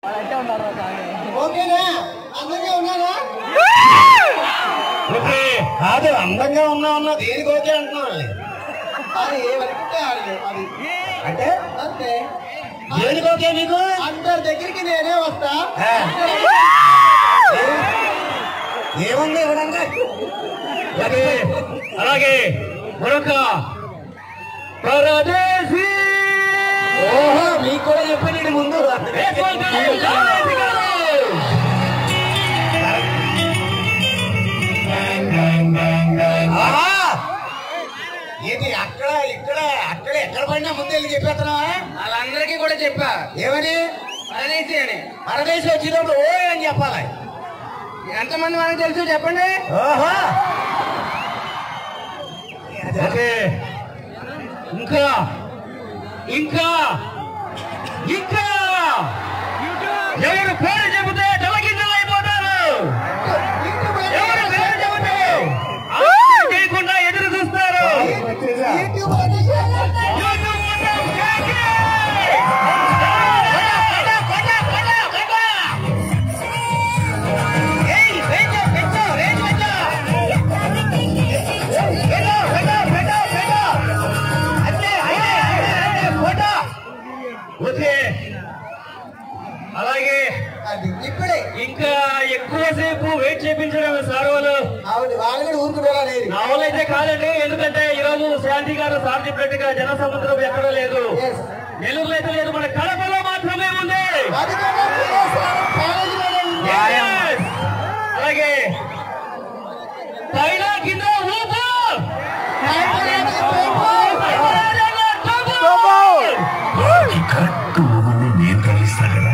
ఓకేనా అందంగా ఉన్నానా ఓకే కాదు అందంగా ఉన్నా ఉన్నా దేనికి ఓకే అంటున్నాను అది ఏ వరకు అది అది అంటే అంతే దేనికి ఓకే నీకు అందరి దగ్గరికి నేనే వస్తా ఆ. ఏముంది ఇవ్వడానికి అలాగే అలాగే మరొక పరదేశీ ఓహో మీకు కూడా చెప్పండి ముందు ఆహా! ఏంటి అక్కడ ఇక్కడ అక్కడ ఎక్కడ పడినా ముందు వెళ్ళి చెప్పేస్తున్నావా వాళ్ళందరికీ కూడా చెప్పా ఏమని పరదేశి అని పరదేశం వచ్చినప్పుడు ఓ అని చెప్పాలి ఎంతమంది మనకు తెలుసు చెప్పండి ఓహో ఓకే ఇంకా ఇంకా ఇంకా ఎవరు పేరు చెబితే తలకిందులు అయిపోతారు ఎవరు పేరు చెబితే ఆలోచన చేయకుండా ఎదురు చూస్తారు యూట్యూబ్ అనేసి యూట్యూబ్ మొత్తం కేకే! కొట్ట, కొట్ట, కొట్ట, కొట్ట! ఏయ్, పెంచు, పెంచు, రేంజ్ పెంచు! పెట్టు, పెట్టు, పెట్టు, పెట్టు! అంతే, అంతే, అంతే, అంతే, ఫోటో! ఓకే అలాగే అది ఇప్పుడే ఇంకా ఎక్కువసేపు వెయిట్ చేయించడం సార్ వాళ్ళు అవును వాళ్ళు కూడా ఊరుకునేలా లేదు నా వల్ల అయితే కాదండి ఎందుకంటే ఈ రోజు శాంతి గారు సార్ చెప్పినట్టుగా జన సముద్రం ఎక్కడ లేదు Yes. నెల్లూరులో అయితే లేదు మన కడపలో మాత్రమే ఉంది అది కూడా పిఎస్ఆర్ కాలేజీలోనే ఉంది. Yes. అలాగే పైన కింద ఊపు కరెక్ట్ మొగుడిని నేను తగిలిస్తా కదా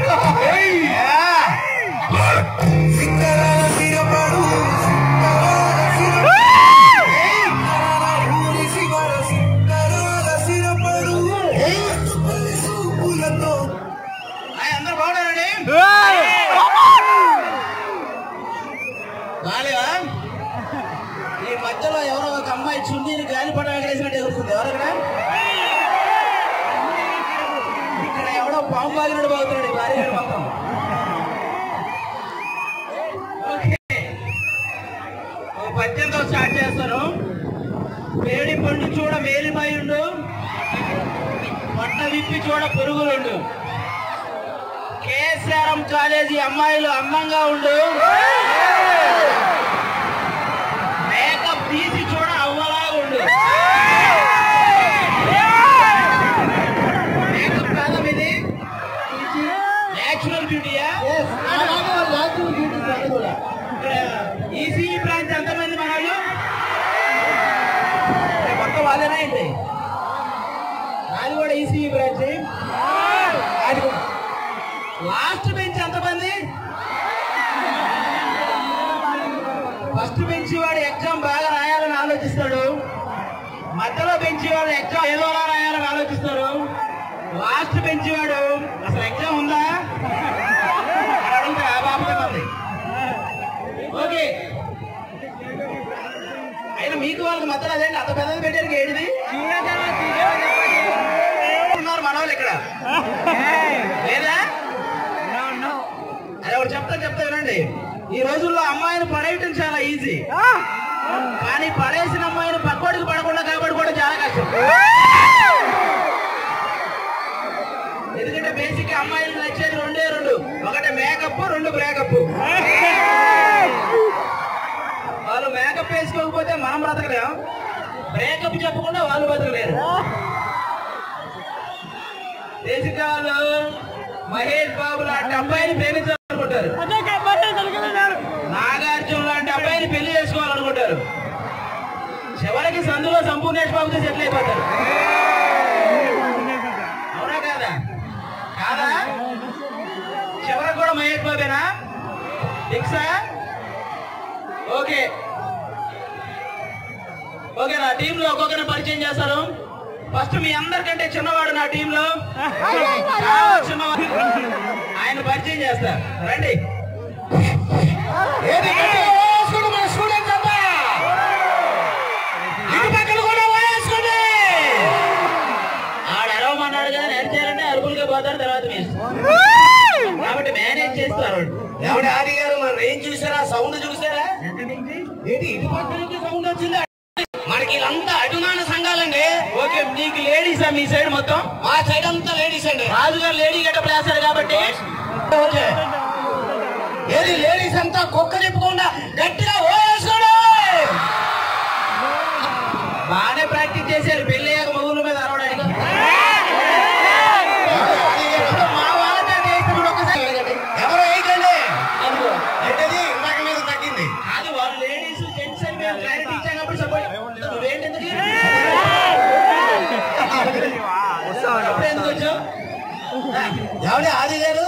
అందరూ బాగున్నారండి బాగాలేవా ఈ మధ్యలో ఎవరో ఒక అమ్మాయి చున్నీని గాలిపట వేసినట్టు ఎగురుతుంది ఎవరక్కడ ఇక్కడ ఎవడో పాము బాగినట్టు బాగుతున్నాడు ఈ భార్య గారు మొత్తం ఓకే. ఓ పద్యంతో స్టార్ట్ చేస్తాను వేడి పండు చూడ మేలిమయుండు పొట్ట విప్పి చూడ పురుగులుండు కేసీఆర్ఎం కాలేజీ అమ్మాయిలు అందంగా ఉండు మేకప్ తీసి చూడ అవ్వలా ఉండు మేకప్ కాదా ఇది నేచురల్ బ్యూటీయా Yes. అలాగే వాళ్ళు natural beauty అది కూడా. ఇక్కడ ఈసీఈ బ్రాంచ్ ఎంతమంది మన వాళ్ళు ఇక్కడ మొత్తం వాళ్ళేనా ఏంటి అది కూడా ఈసీఈ బ్రాంచ్ అది కూడా లాస్ట్ బెంచ్ ఎంతమంది ఫస్ట్ బెంచ్ వాడు ఎగ్జామ్ బాగా రాయాలని ఆలోచిస్తాడు మధ్యలో బెంచ్ వాడు ఎగ్జామ్ ఏదోలా రాయాలని ఆలోచిస్తాడు లాస్ట్ బెంచ్ వాడు అసలు ఎగ్జామ్ ఉందా అని అడిగితే ఆ బాబుదే ఉంది ఓకే అయినా మీకు వాళ్ళకి మధ్యలో అదేంటి అంత పెద్దది పెట్టారు ఏడిది ఉన్నారు మన వాళ్ళు ఇక్కడ లేదా అదే ఒకటి చెప్తా చెప్తా వినండి ఈ రోజుల్లో అమ్మాయిని పడేయటం చాలా ఈజీ కానీ పడేసిన అమ్మాయిని పక్కోడికి పడకుండా కాపాడుకోవడం చాలా కష్టం ఎందుకంటే బేసిక్ అమ్మాయిలు నచ్చేది రెండే రెండు ఒకటి మేకప్ రెండు బ్రేకప్ వాళ్ళు మేకప్ వేసుకోకపోతే మనం బ్రతకలేం బ్రేకప్ చెప్పకుండా వాళ్ళు బతకలేరు బేసిక్ వాళ్ళు మహేష్ బాబు లాంటి అబ్బాయిని ప్రేమించాలనుకుంటారు నాగార్జున లాంటి అబ్బాయిని పెళ్లి చేసుకోవాలనుకుంటారు చివరికి సందులో సంపూర్ణేష్ బాబుతో సెటిల్ అయిపోతారు అవునా కాదా కాదా చివరికి కూడా మహేష్ బాబేనా ఫిక్సా ఓకే ఓకే నా టీమ్ లో ఒక్కొక్కరిని పరిచయం చేస్తాను ఫస్ట్ మీ అందరికంటే చిన్నవాడు నా టీమ్ లో చాలా చిన్నవాడు ఆయన పరిచయం చేస్తా రండి ఏది గట్టి వేసుకోండి మన స్టూడెంట్స్ అంతా ఇటు పక్కన కూడా వేసుకోండి ఆడ అరవమన్నాడు కదా నేను చేయాలంటే అరుపులుగా పోతారు తర్వాత మీ ఇష్టం. కాబట్టి మేనేజ్ లేడీసా మీ సైడ్ మొత్తం మా సైడ్ అంతా లేడీస్ అండి రాజు గారు లేడీ గెటప్ వేస్తారు కాబట్టి ఓకే ఏది లేడీస్ అంతా కుక్క తిప్పకుండా గట్టిగా ఓయేసుకోండి బాగానే ప్రాక్టీస్ చేశారు పెళ్లి అయ్యాక మగుల మీద అరవడానికి మా వాళ్ళ చేత వేసినప్పుడు ఒక్కసారి ఎవరు వేయకండి ఏంటది ఇందాక మీద తగ్గింది అది వాళ్ళు లేడీస్ జెంట్స్ అని మేము క్లారిటీ ఇచ్చాకప్పుడు సపోర్ట్ నువ్వేంటి ఎందుకు అప్పుడు ఎందుకు వచ్చావు ఎవరి ఆది గారు